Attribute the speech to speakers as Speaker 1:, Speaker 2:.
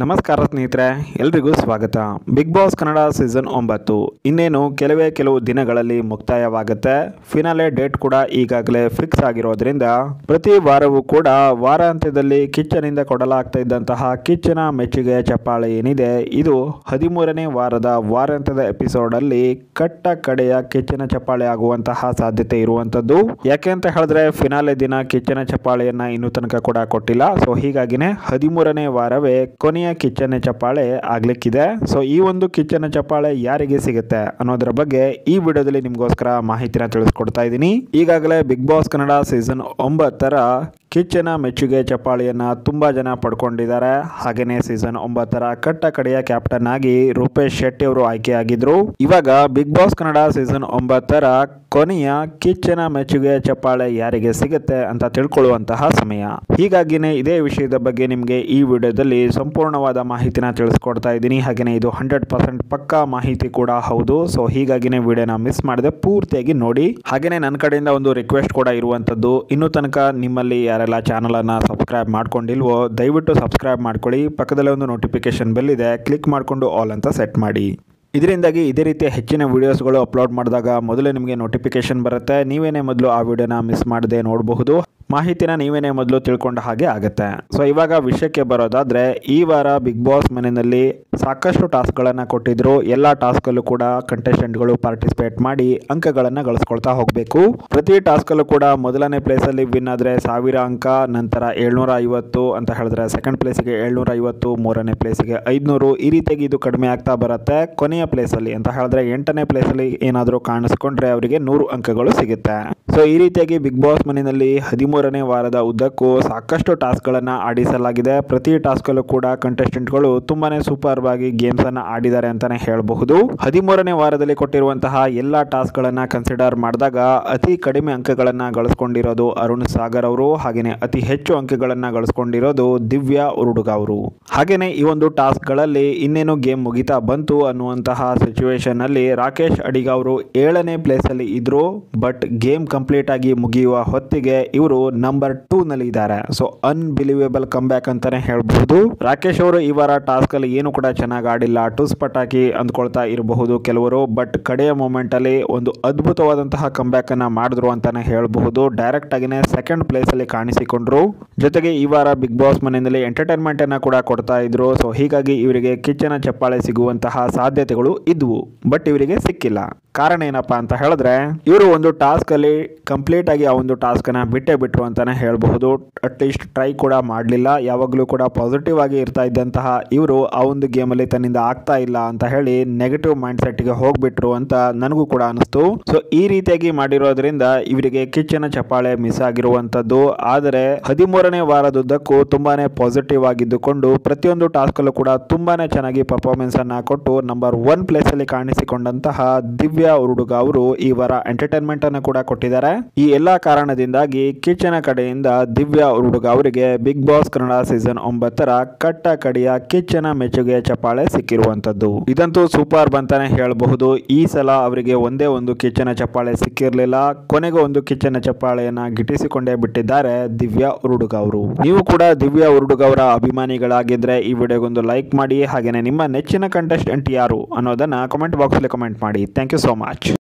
Speaker 1: ನಮಸ್ಕಾರ ಸ್ನೇಹಿತರೆ ಎಲ್ರಿಗೂ ಸ್ವಾಗತ ಬಿಗ್ ಬಾಸ್ ಕನ್ನಡ ಸೀಸನ್ ಒಂಬತ್ತು ಇನ್ನೇನು ಕೆಲವೇ ಕೆಲವು ದಿನಗಳಲ್ಲಿ ಮುಕ್ತಾಯವಾಗುತ್ತೆ ಫಿನಾಲೆ ಡೇಟ್ ಕೂಡ ಈಗಾಗಲೇ ಫಿಕ್ಸ್ ಆಗಿರೋದ್ರಿಂದ ಪ್ರತಿ ವಾರವೂ ಕೂಡ ವಾರಾಂತ್ಯದಲ್ಲಿ ಕಿಚ್ಚನಿಂದ ಕೊಡಲಾಗ್ತಾ ಇದ್ದಂತಹ ಕಿಚ್ಚನ ಮೆಚ್ಚುಗೆ ಚಪ್ಪಾಳೆ ಏನಿದೆ ಇದು ಹದಿಮೂರನೇ ವಾರದ ವಾರಾಂತ್ಯದ ಎಪಿಸೋಡ್ ಅಲ್ಲಿ ಕಟ್ಟ ಕಡೆಯ ಕಿಚ್ಚನ ಚಪ್ಪಾಳೆ ಆಗುವಂತಹ ಸಾಧ್ಯತೆ ಇರುವಂತದ್ದು ಯಾಕೆ ಅಂತ ಹೇಳಿದ್ರೆ ಫಿನಾಲೆ ದಿನ ಕಿಚ್ಚನ ಚಪ್ಪಾಳೆಯನ್ನ ಇನ್ನೂ ತನಕ ಕೂಡ ಕೊಟ್ಟಿಲ್ಲ ಸೊ ಹೀಗಾಗಿನೇ ಹದಿಮೂರನೇ ವಾರವೇ ಕೊನೆಯ ಕಿಚ್ಚನ ಚಪ್ಪಾಳೆ ಆಗ್ಲಿಕ್ಕಿದೆ ಸೊ ಈ ಒಂದು ಕಿಚ್ಚನ ಚಪ್ಪಾಳೆ ಯಾರಿಗೆ ಸಿಗುತ್ತೆ ಅನ್ನೋದ್ರ ಬಗ್ಗೆ ಈ ವಿಡಿಯೋದಲ್ಲಿ ನಿಮ್ಗೋಸ್ಕರ ಮಾಹಿತಿನ ತಿಳಿಸ್ಕೊಡ್ತಾ ಇದ್ದೀನಿ ಈಗಾಗಲೇ ಬಿಗ್ ಬಾಸ್ ಕನ್ನಡ ಸೀಸನ್ ಒಂಬತ್ತರ ಕಿಚ್ಚನ ಮೆಚ್ಚುಗೆ ಚಪ್ಪಾಳೆಯನ್ನ ತುಂಬಾ ಜನ ಪಡ್ಕೊಂಡಿದ್ದಾರೆ ಹಾಗೇನೆ ಸೀಸನ್ ಒಂಬತ್ತರ ಕಟ್ಟ ಕಡೆಯ ಕ್ಯಾಪ್ಟನ್ ಆಗಿ ರೂಪೇಶ್ ಶೆಟ್ಟಿ ಅವರು ಆಯ್ಕೆಯಾಗಿದ್ರು ಇವಾಗ ಬಿಗ್ ಬಾಸ್ ಕನ್ನಡ ಸೀಸನ್ ಒಂಬತ್ತರ ಕೊನೆಯ ಕಿಚ್ಚನ ಮೆಚ್ಚುಗೆ ಚಪ್ಪಾಳೆ ಯಾರಿಗೆ ಸಿಗುತ್ತೆ ಅಂತ ತಿಳ್ಕೊಳ್ಳುವಂತಹ ಸಮಯ ಹೀಗಾಗಿನೇ ಇದೇ ವಿಷಯದ ಬಗ್ಗೆ ನಿಮಗೆ ಈ ವಿಡಿಯೋದಲ್ಲಿ ಸಂಪೂರ್ಣವಾದ ಮಾಹಿತಿನ ತಿಳಿಸ್ಕೊಡ್ತಾ ಇದ್ದೀನಿ ಹಾಗೆಯೇ ಇದು ಹಂಡ್ರೆಡ್ ಪರ್ಸೆಂಟ್ ಪಕ್ಕಾ ಮಾಹಿತಿ ಕೂಡ ಹೌದು ಸೊ ಹೀಗಾಗಿನೇ ವಿಡಿಯೋನ ಮಿಸ್ ಮಾಡದೆ ಪೂರ್ತಿಯಾಗಿ ನೋಡಿ ಹಾಗೆಯೇ ನನ್ನ ಕಡೆಯಿಂದ ಒಂದು ರಿಕ್ವೆಸ್ಟ್ ಕೂಡ ಇರುವಂಥದ್ದು ಇನ್ನೂ ತನಕ ನಿಮ್ಮಲ್ಲಿ ಯಾರೆಲ್ಲ ಚಾನಲನ್ನು ಸಬ್ಸ್ಕ್ರೈಬ್ ಮಾಡ್ಕೊಂಡಿಲ್ವೋ ದಯವಿಟ್ಟು ಸಬ್ಸ್ಕ್ರೈಬ್ ಮಾಡ್ಕೊಳ್ಳಿ ಪಕ್ಕದಲ್ಲೇ ಒಂದು ನೋಟಿಫಿಕೇಶನ್ ಬೆಲ್ ಇದೆ ಕ್ಲಿಕ್ ಮಾಡಿಕೊಂಡು ಆಲ್ ಅಂತ ಸೆಟ್ ಮಾಡಿ ಇದರಿಂದಾಗಿ ಇದೇ ರೀತಿಯ ಹೆಚ್ಚಿನ ವೀಡಿಯೋಸ್ಗಳು ಅಪ್ಲೋಡ್ ಮಾಡಿದಾಗ ಮೊದಲೇ ನಿಮಗೆ ನೋಟಿಫಿಕೇಶನ್ ಬರುತ್ತೆ ನೀವೇನೇ ಮೊದಲು ಆ ವಿಡಿಯೋನ ಮಿಸ್ ಮಾಡದೆ ನೋಡಬಹುದು ಮಾಹಿತಿನ ನೀವೇನೇ ಮೊದಲು ತಿಳ್ಕೊಂಡ ಹಾಗೆ ಆಗುತ್ತೆ ಸೊ ಇವಾಗ ವಿಷಯಕ್ಕೆ ಬರೋದಾದ್ರೆ ಈ ವಾರ ಬಿಗ್ ಬಾಸ್ ಮನೆಯಲ್ಲಿ ಸಾಕಷ್ಟು ಟಾಸ್ಕ್ಗಳನ್ನು ಕೊಟ್ಟಿದ್ರು ಎಲ್ಲ ಟಾಸ್ಕಲ್ಲೂ ಕೂಡ ಕಂಟೆಸ್ಟೆಂಟ್ಗಳು ಪಾರ್ಟಿಸಿಪೇಟ್ ಮಾಡಿ ಅಂಕಗಳನ್ನು ಗಳಿಸ್ಕೊಳ್ತಾ ಹೋಗಬೇಕು ಪ್ರತಿ ಟಾಸ್ಕಲ್ಲೂ ಕೂಡ ಮೊದಲನೇ ಪ್ಲೇಸಲ್ಲಿ ವಿನ್ ಆದರೆ ಸಾವಿರ ಅಂಕ ನಂತರ ಏಳ್ನೂರ ಐವತ್ತು ಅಂತ ಹೇಳಿದ್ರೆ ಸೆಕೆಂಡ್ ಪ್ಲೇಸಿಗೆ ಏಳ್ನೂರ ಐವತ್ತು ಮೂರನೇ ಪ್ಲೇಸಿಗೆ ಐದುನೂರು ಈ ರೀತಿಯಾಗಿ ಇದು ಕಡಿಮೆ ಆಗ್ತಾ ಬರುತ್ತೆ ಕೊನೆಯ ಪ್ಲೇಸಲ್ಲಿ ಅಂತ ಹೇಳಿದ್ರೆ ಎಂಟನೇ ಪ್ಲೇಸಲ್ಲಿ ಏನಾದರೂ ಕಾಣಿಸ್ಕೊಂಡ್ರೆ ಅವರಿಗೆ ನೂರು ಅಂಕಗಳು ಸಿಗುತ್ತೆ ಸೊ ಈ ರೀತಿಯಾಗಿ ಬಿಗ್ ಬಾಸ್ ಮನೆಯಲ್ಲಿ ಹದಿಮೂರನೇ ವಾರದ ಉದ್ದಕ್ಕೂ ಸಾಕಷ್ಟು ಟಾಸ್ಕ್ಗಳನ್ನು ಆಡಿಸಲಾಗಿದೆ ಪ್ರತಿ ಟಾಸ್ಕಲ್ಲೂ ಕೂಡ ಕಂಟೆಸ್ಟೆಂಟ್ಗಳು ತುಂಬಾನೇ ಸೂಪರ್ ಆಗಿ ಗೇಮ್ಸ್ ಅನ್ನ ಆಡಿದ್ದಾರೆ ಅಂತಾನೆ ಹೇಳಬಹುದು ಹದಿಮೂರನೇ ವಾರದಲ್ಲಿ ಕೊಟ್ಟಿರುವಂತಹ ಎಲ್ಲ ಟಾಸ್ಕ್ಗಳನ್ನ ಕನ್ಸಿಡರ್ ಮಾಡಿದಾಗ ಅತಿ ಕಡಿಮೆ ಅಂಕಗಳನ್ನ ಗಳಿಸ್ಕೊಂಡಿರೋದು ಅರುಣ್ ಸಾಗರ್ ಅವರು ಹಾಗೇನೆ ಅತಿ ಹೆಚ್ಚು ಅಂಕಗಳನ್ನ ಗಳಿಸ್ಕೊಂಡಿರೋದು ದಿವ್ಯಾ ಉರುಡುಗ ಅವರು ಹಾಗೇನೆ ಈ ಒಂದು ಟಾಸ್ಕ್ಗಳಲ್ಲಿ ಇನ್ನೇನು ಗೇಮ್ ಮುಗಿತಾ ಬಂತು ಅನ್ನುವಂತಹ ಸಿಚುವೇಶನ್ ಅಲ್ಲಿ ರಾಕೇಶ್ ಅಡಿಗ ಅವರು ಏಳನೇ ಪ್ಲೇಸ್ ಅಲ್ಲಿ ಇದ್ರು ಬಟ್ ಗೇಮ್ ಕಂಪ್ಲೀಟ್ ಆಗಿ ಮುಗಿಯುವ ಹೊತ್ತಿಗೆ ಇವರು ನಂಬರ್ ಟೂ ನಲ್ಲಿ ಇದ್ದಾರೆ ಸೊ ಅನ್ಬಿಲಿವೇಬಲ್ ಕಮ್ ಬ್ಯಾಕ್ ಅಂತಾನೆ ಹೇಳ್ಬಹುದು ರಾಕೇಶ್ ಅವರು ಈ ವಾರ ಟಾಸ್ಕ್ ಅಲ್ಲಿ ಏನು ಕೂಡ ಚೆನ್ನಾಗಿ ಆಡಿಲ್ಲ ಟೂಸ್ ಪಟಾಕಿ ಅಂದ್ಕೊಳ್ತಾ ಇರಬಹುದು ಕೆಲವರು ಬಟ್ ಕಡೆಯ ಮೂಮೆಂಟ್ ಅಲ್ಲಿ ಒಂದು ಅದ್ಭುತವಾದಂತಹ ಕಮ್ ಬ್ಯಾಕ್ ಅನ್ನ ಮಾಡಿದ್ರು ಅಂತಾನೆ ಹೇಳಬಹುದು ಡೈರೆಕ್ಟ್ ಆಗಿನೇ ಸೆಕೆಂಡ್ ಪ್ಲೇಸ್ ಅಲ್ಲಿ ಕಾಣಿಸಿಕೊಂಡ್ರು ಜೊತೆಗೆ ಈ ವಾರ ಬಿಗ್ ಬಾಸ್ ಮನೆಯಲ್ಲಿ ಎಂಟರ್ಟೈನ್ಮೆಂಟ್ ಅನ್ನ ಕೂಡ ಕೊಡ್ತಾ ಇದ್ರು ಸೊ ಹೀಗಾಗಿ ಇವರಿಗೆ ಕಿಚ್ಚನ ಚಪ್ಪಾಳೆ ಸಿಗುವಂತಹ ಸಾಧ್ಯತೆಗಳು ಇದ್ವು ಬಟ್ ಇವರಿಗೆ ಸಿಕ್ಕಿಲ್ಲ ಕಾರಣ ಏನಪ್ಪಾ ಅಂತ ಹೇಳಿದ್ರೆ ಇವರು ಒಂದು ಟಾಸ್ಕ್ ಅಲ್ಲಿ ಕಂಪ್ಲೀಟ್ ಆಗಿ ಆ ಒಂದು ಟಾಸ್ಕ್ ಅನ್ನ ಬಿಟ್ಟೇ ಬಿಟ್ರು ಅಂತಾನೆ ಹೇಳಬಹುದು ಅಟ್ಲೀಸ್ಟ್ ಟ್ರೈ ಕೂಡ ಮಾಡಲಿಲ್ಲ ಯಾವಾಗಲೂ ಕೂಡ ಪಾಸಿಟಿವ್ ಆಗಿ ಇರ್ತಾ ಇದ್ದಂತಹ ಇವರು ಆ ಒಂದು ಗೇಮಲ್ಲಿ ತನ್ನಿಂದ ಆಗ್ತಾ ಇಲ್ಲ ಅಂತ ಹೇಳಿ ನೆಗೆಟಿವ್ ಮೈಂಡ್ ಸೆಟ್ಗೆ ಹೋಗ್ಬಿಟ್ರು ಅಂತ ನನಗೂ ಕೂಡ ಅನಿಸ್ತು ಸೊ ಈ ರೀತಿಯಾಗಿ ಮಾಡಿರೋದ್ರಿಂದ ಇವರಿಗೆ ಕಿಚ್ಚನ ಚಪ್ಪಾಳೆ ಮಿಸ್ ಆಗಿರುವಂತದ್ದು ಆದರೆ ಹದಿಮೂರನೇ ವಾರದುದ್ದಕ್ಕೂ ತುಂಬಾನೇ ಪಾಸಿಟಿವ್ ಆಗಿದ್ದುಕೊಂಡು ಪ್ರತಿಯೊಂದು ಟಾಸ್ಕ್ ಅಲ್ಲೂ ಕೂಡ ತುಂಬಾನೇ ಚೆನ್ನಾಗಿ ಪರ್ಫಾರ್ಮೆನ್ಸ್ ಅನ್ನ ಕೊಟ್ಟು ನಂಬರ್ ಒನ್ ಪ್ಲೇಸ್ ಅಲ್ಲಿ ಕಾಣಿಸಿಕೊಂಡಂತಹ ದಿವ್ಯಾ ಉರುಡುಗ ಅವರು ಈ ವಾರ ಎಂಟರ್ಟೈನ್ಮೆಂಟ್ ಅನ್ನು ಕೂಡ ಕೊಟ್ಟಿದ್ದಾರೆ ಈ ಎಲ್ಲಾ ಕಾರಣದಿಂದಾಗಿ ಕಿಚ್ಚನ ಕಡೆಯಿಂದ ದಿವ್ಯಾ ಉರುಡುಗ ಅವರಿಗೆ ಬಿಗ್ ಬಾಸ್ ಕನ್ನಡ ಸೀಸನ್ ಒಂಬತ್ತರ ಕಟ್ಟ ಕಡೆಯ ಕಿಚ್ಚನ ಮೆಚ್ಚುಗೆ ಚಪ್ಪಾಳೆ ಸಿಕ್ಕಿರುವಂತದ್ದು ಇದಂತೂ ಸೂಪರ್ ಬಂತಾನೆ ಹೇಳಬಹುದು ಈ ಸಲ ಅವರಿಗೆ ಒಂದೇ ಒಂದು ಕಿಚ್ಚನ ಚಪ್ಪಾಳೆ ಸಿಕ್ಕಿರಲಿಲ್ಲ ಕೊನೆಗೆ ಒಂದು ಕಿಚ್ಚನ ಚಪ್ಪಾಳೆಯನ್ನ ಗಿಟ್ಟಿಸಿಕೊಂಡೇ ಬಿಟ್ಟಿದ್ದಾರೆ ದಿವ್ಯಾ ಉರುಡುಗ ಅವರು ನೀವು ಕೂಡ ದಿವ್ಯಾ ಉರುಡುಗ ಅವರ ಅಭಿಮಾನಿಗಳಾಗಿದ್ರೆ ಈ ವಿಡಿಯೋಗೊಂದು ಲೈಕ್ ಮಾಡಿ ಹಾಗೇನೆ ನಿಮ್ಮ ನೆಚ್ಚಿನ ಕಂಟೆಸ್ಟೆಂಟ್ ಯಾರು ಅನ್ನೋದನ್ನ ಕಮೆಂಟ್ ಬಾಕ್ಸ್ ಅಲ್ಲಿ ಕಮೆಂಟ್ ಮಾಡಿ ಥ್ಯಾಂಕ್ ಯು ಸೋ ಮಚ್